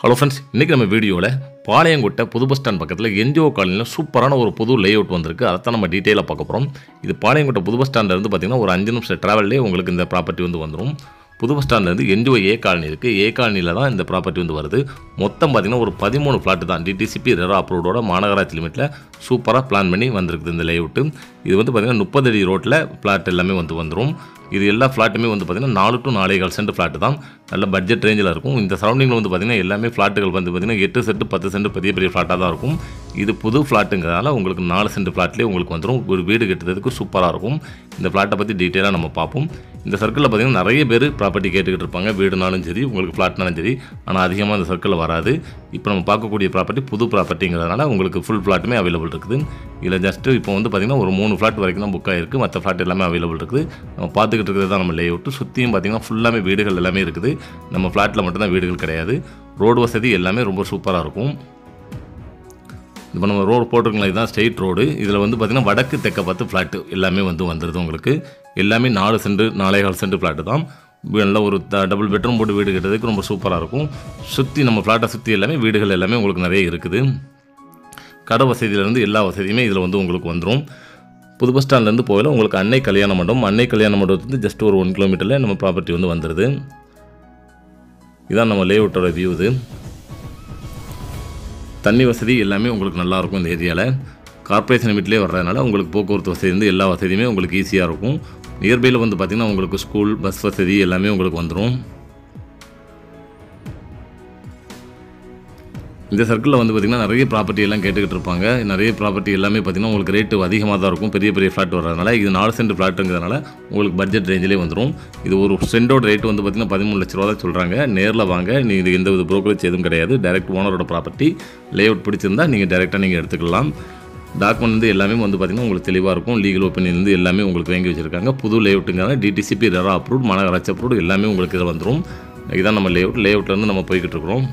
hello friends இன்றைக்கி நம்ம வீடியோவில் பாளையங்கோட்டை புது பஸ் ஸ்டாண்ட் பக்கத்தில் என்ஜிஓ காலனியில் சூப்பரான ஒரு புது லே அவுட் வந்திருக்கு அதைத்தான் நம்ம டீட்டெயிலாக பார்க்க போகிறோம் இது பாளையங்கோட்டை புது பஸ் ஸ்டாண்ட்லேருந்து பார்த்தீங்கன்னா ஒரு அஞ்சு நிமிஷம் ட்ராவல்லே உங்களுக்கு இந்த ப்ராப்பர்ட்டி வந்து வந்துடும் புது பஸ் ஸ்டாண்ட்லேருந்து என்ஜிஓ ஏ காலனி இருக்குது ஏ காலனியில் தான் இந்த ப்ராப்பர்ட்டி வந்து வருது மொத்தம் பார்த்தீங்கன்னா ஒரு பதிமூணு ஃப்ளாட் தான் டிடிசிபி ரெரா அப்ரூவோட மாநகராட்சி லிமிட்டில் சூப்பராக பிளான் பண்ணி வந்திருக்குது இந்த லேஅவுட்டு இது வந்து பார்த்திங்கன்னா முப்பது அடி ரோட்டில் ஃப்ளாட் எல்லாமே வந்து வந்துடும் இது எல்லா ஃப்ளாட்டுமே வந்து பார்த்திங்கன்னா நாலு டு நாலே கால் சென்ட் ஃப்ளாட்டு தான் நல்ல பட்ஜெட் ரேஞ்சில் இருக்கும் இந்த சரௌண்டிங்கில் வந்து பார்த்திங்கன்னா எல்லாமே ஃப்ளாட்டுகள் வந்து பார்த்திங்கன்னா எட்டு சென்ட் பத்து சென்ட் பெரிய பெரிய ஃப்ளாட்டாக தான் இருக்கும் இது புது ஃப்ளாட்டுங்கிறதால உங்களுக்கு நாலு சென்ட் ஃப்ளாட்லேயே உங்களுக்கு வந்துடும் ஒரு வீடு கட்டுறதுக்கு சூப்பராக இருக்கும் இந்த ஃப்ளாட்டை பற்றி டீட்டெயிலாக நம்ம பார்ப்போம் இந்த சர்க்கிளில் பார்த்திங்கன்னா நிறைய பேர் ப்ராப்பர்ட்டி கேட்டுக்கிட்டு இருப்பாங்க வீடுனாலும் சரி உங்களுக்கு ஃப்ளாட்னாலும் சரி ஆனால் அதிகமாக இந்த சர்க்கிளில் வராது இப்போ நம்ம பார்க்கக்கூடிய ப்ராப்பர்ட்டி புது ப்ராப்பர்ட்டிங்கிறதுனால உங்களுக்கு ஃபுல் ஃப்ளாட்டுமே அவைலபிள் இருக்குது இதில் ஜஸ்ட்டு இப்போ வந்து பார்த்திங்கன்னா ஒரு மூணு ஃப்ளாட் வரைக்கும் தான் புக் ஆகிருக்கு மற்ற ஃப்ளாட் எல்லாமே அவைலபிள் இருக்குது நம்ம பார்த்துக்கிட்டு இருக்கிறது தான் நம்ம லே அவுட்டு சுற்றியும் பார்த்திங்கன்னா ஃபுல்லாமே வீடுகள் எல்லாமே இருக்குது நம்ம ஃப்ளாட்டில் மட்டும்தான் வீடுகள் கிடையாது ரோடு வசதி எல்லாமே ரொம்ப சூப்பராக இருக்கும் இப்போ நம்ம ரோடு போட்டிருக்கலாம் இதுதான் ஸ்ட்ரெயிட் ரோடு இதில் வந்து பார்த்திங்கன்னா வடக்கு தெற்க பார்த்து ஃப்ளாட்டு எல்லாமே வந்து வந்துடுது உங்களுக்கு எல்லாமே நாலு சென்ட் நாலே கால் சென்ட் ஃப்ளாட்டு தான் நல்ல ஒரு டபுள் பெட்ரூம் போட்டு வீடு கட்டுறதுக்கு ரொம்ப சூப்பராக இருக்கும் சுற்றி நம்ம ஃப்ளாட்டை சுற்றி எல்லாமே வீடுகள் எல்லாமே உங்களுக்கு நிறைய இருக்குது கடை வசதியிலேருந்து எல்லா வசதியுமே இதில் வந்து உங்களுக்கு வந்துடும் புது பஸ் ஸ்டாண்ட்லேருந்து போகல உங்களுக்கு அன்னை கல்யாண மண்டபம் அன்னை கல்யாண மண்டபத்துலேருந்து ஜஸ்ட் ஒரு ஒன் கிலோமீட்டரில் நம்ம ப்ராப்பர்ட்டி வந்து வந்துடுது இதான் நம்ம லேஅவுட்டோட வியூ இது தண்ணி வசதி எல்லாமே உங்களுக்கு நல்லாயிருக்கும் இந்த ஏரியாவில் கார்ப்பரேஷன் லிமிட்லேயே வர்றதுனால உங்களுக்கு போக்குவரத்து வசதி வந்து எல்லா வசதியுமே உங்களுக்கு ஈஸியாக இருக்கும் நியர்பையில் வந்து பார்த்திங்கன்னா உங்களுக்கு ஸ்கூல் பஸ் வசதி எல்லாமே உங்களுக்கு வந்துடும் இந்த சர்க்கிளில் வந்து பார்த்திங்கன்னா நிறைய ப்ராப்பர்ட்டி எல்லாம் கேட்டுக்கிட்டு இருப்பாங்க நிறைய ப்ராப்பர்ட்டி எல்லாமே பார்த்திங்கன்னா உங்களுக்கு ரேட்டு அதிகமாக தான் இருக்கும் பெரிய பெரிய ஃப்ளாட் வர்றதுனால இது நாலு சென்ட் ஃப்ளாட்டுங்கிறதுனால உங்களுக்கு பட்ஜெட் ரேஞ்சிலே வந்துடும் இது ஒரு சென்டோட ரேட்டு வந்து பார்த்திங்கன்னா பதிமூணு லட்ச ரூபா தான் சொல்கிறாங்க நேரில் வாங்க நீ இது எந்த வித ப்ரோக்கரேஜ் எதுவும் கிடையாது டைரக்ட் ஓனரோட ப்ராப்பர்ட்டி லே அவுட் பிடிச்சிருந்தா நீங்கள் டேரெக்டாக நீங்கள் எடுத்துக்கலாம் டாக்குமெண்ட் வந்து எல்லாமே வந்து பார்த்திங்கன்னா உங்களுக்கு தெளிவாக இருக்கும் லீகல் ஒப்பீனியன் வந்து எல்லாமே உங்களுக்கு வாங்கி வச்சுருக்காங்க புது லேஅவுட்டுங்கிறத டிடிசிபி ரெரா அப்ரூவ் மாநகராட்சி அப்ரூவ் எல்லாமே உங்களுக்கு இதில் வந்துடும் இதுதான் நம்ம லேஅவுட் லேஅவுட்லேருந்து நம்ம போய்கிட்டு இருக்கிறோம்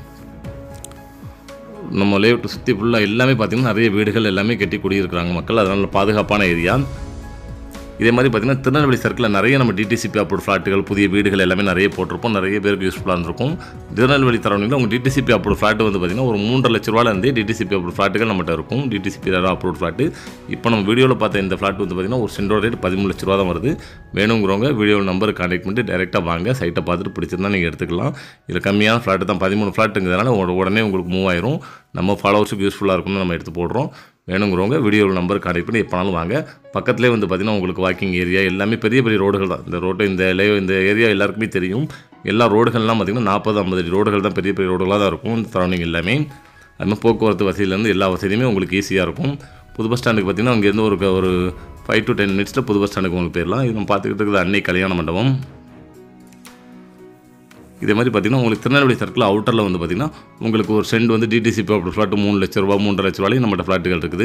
நம்ம லேஅவுட் சுற்றி ஃபுல்லாக எல்லாமே பார்த்திங்கன்னா நிறைய வீடுகள் எல்லாமே கட்டி குடியிருக்கிறாங்க மக்கள் அதனால் பாதுகாப்பான ஏரியா இதே மாதிரி பார்த்திங்கன்னா திருநெல்வேலி சர்க்கிளில் நிறைய நம்ம டிடிசிபி அப்ரூவ் ஃப்ளாட்டுகள் புதிய வீடுகள் எல்லாமே நிறைய போட்டிருப்போம் நிறைய பேருக்கு யூஸ்ஃபுல்லாக இருந்திருக்கும் திருநெல்வேலி தரவணியில் உங்கள் டிடிசிபி அப்ரூவ் ஃப்ளாட் வந்து பார்த்திங்கன்னா ஒரு மூன்றரை லட்ச ரூபாயிலேருந்தே டிடிசிபி அப்ரூவ் ஃப்ளாட்டுகள் நம்மகிட்ட இருக்கும் டிடிசிபி அப்ரூவ் ஃப்ளாட்டு இப்போ நம்ம வீடியோவில் பார்த்த இந்த ஃப்ளாட் வந்து பார்த்திங்கன்னா ஒரு சென்டோட ரேட் பதிமூணு லட்ச ரூபா தான் வருது வேணுங்கிறவங்க வீடியோ நம்பர் கான்டாக்ட் பண்ணிட்டு டேரெக்டாக வாங்க சைட்டை பார்த்துட்டு பிடிச்சிருந்தா நீங்கள் எடுத்துக்கலாம் இதில் கம்மியான ஃப்ளாட்டு தான் பதிமூணு ஃப்ளாட்டுங்கிறதுனால உட- உடனே உங்களுக்கு மூவ் ஆயிரும் நம்ம ஃபாலோவர்ஸுக்கு யூஸ்ஃபுல்லாக இருக்கும்னு நம்ம எடுத்து போடுறோம் வேணுங்கிறவங்க வீடியோவில் நம்பர் கான்டாக்ட் பண்ணி எப்போனாலும் வாங்க பக்கத்துலேயே வந்து பார்த்திங்கன்னா உங்களுக்கு வாக்கிங் ஏரியா எல்லாமே பெரிய பெரிய ரோடுகள் தான் இந்த ரோடு இந்த லே இந்த ஏரியா எல்லாருக்குமே தெரியும் எல்லா ரோடுகள்லாம் பார்த்திங்கன்னா நாற்பது ஐம்பது அடி ரோடுகள் தான் பெரிய பெரிய ரோடுகளாக தான் இருக்கும் இந்த சரௌண்டிங் எல்லாமே அது மாதிரி போக்குவரத்து வசதியிலேருந்து எல்லா வசதியுமே உங்களுக்கு ஈஸியாக இருக்கும் புது பஸ் ஸ்டாண்டுக்கு பார்த்திங்கன்னா அங்கேருந்து ஒரு க- ஒரு ஃபைவ் டு டென் மினிட்ஸில் புது பஸ் ஸ்டாண்டுக்கு உங்களுக்கு போயிடலாம் இது நம்ம பார்த்துக்கிட்டு இருக்குது அன்னை கல்யாண மண்டபம் இதே மாதிரி பார்த்திங்கன்னா உங்களுக்கு திருநெல்வேலி சர்க்கிள் அவுட்டரில் வந்து பார்த்திங்கன்னா உங்களுக்கு ஒரு சென்ட் வந்து டிடிசி அப்படி ஃப்ளாட்டு மூணு லட்ச ரூபா மூன்றரை லட்ச ரூபாயும் நம்மகிட்ட ஃப்ளாட்டுகள் இருக்குது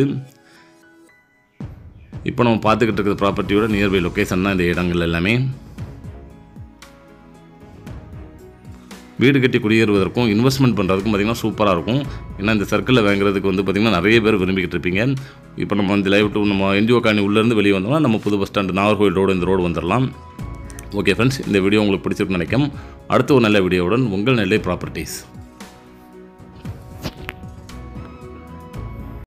இப்போ நம்ம பார்த்துக்கிட்டு இருக்கிற ப்ராப்பர்ட்டியோட நியர்பை லொக்கேஷன் தான் இந்த இடங்கள் எல்லாமே வீடு கட்டி குடியேறுவதற்கும் இன்வெஸ்ட்மெண்ட் பண்ணுறதுக்கும் பார்த்திங்கன்னா சூப்பராக இருக்கும் ஏன்னா இந்த சர்க்கிளில் வாங்குறதுக்கு வந்து பார்த்திங்கன்னா நிறைய பேர் விரும்பிக்கிட்டு இருப்பீங்க இப்போ நம்ம இந்த லைவ் டு நம்ம என்ஜிஓ காணி உள்ளேருந்து வெளியே வந்தோம்னா நம்ம புது பஸ் ஸ்டாண்டு நாகர்கோவில் ரோடு இந்த ரோடு வந்துடலாம் ஓகே ஃப்ரெண்ட்ஸ் இந்த வீடியோ உங்களுக்கு பிடிச்சிருக்குன்னு நினைக்கும் அடுத்த ஒரு நல்ல வீடியோவுடன் உங்கள் நெல்லை ப்ராப்பர்ட்டிஸ்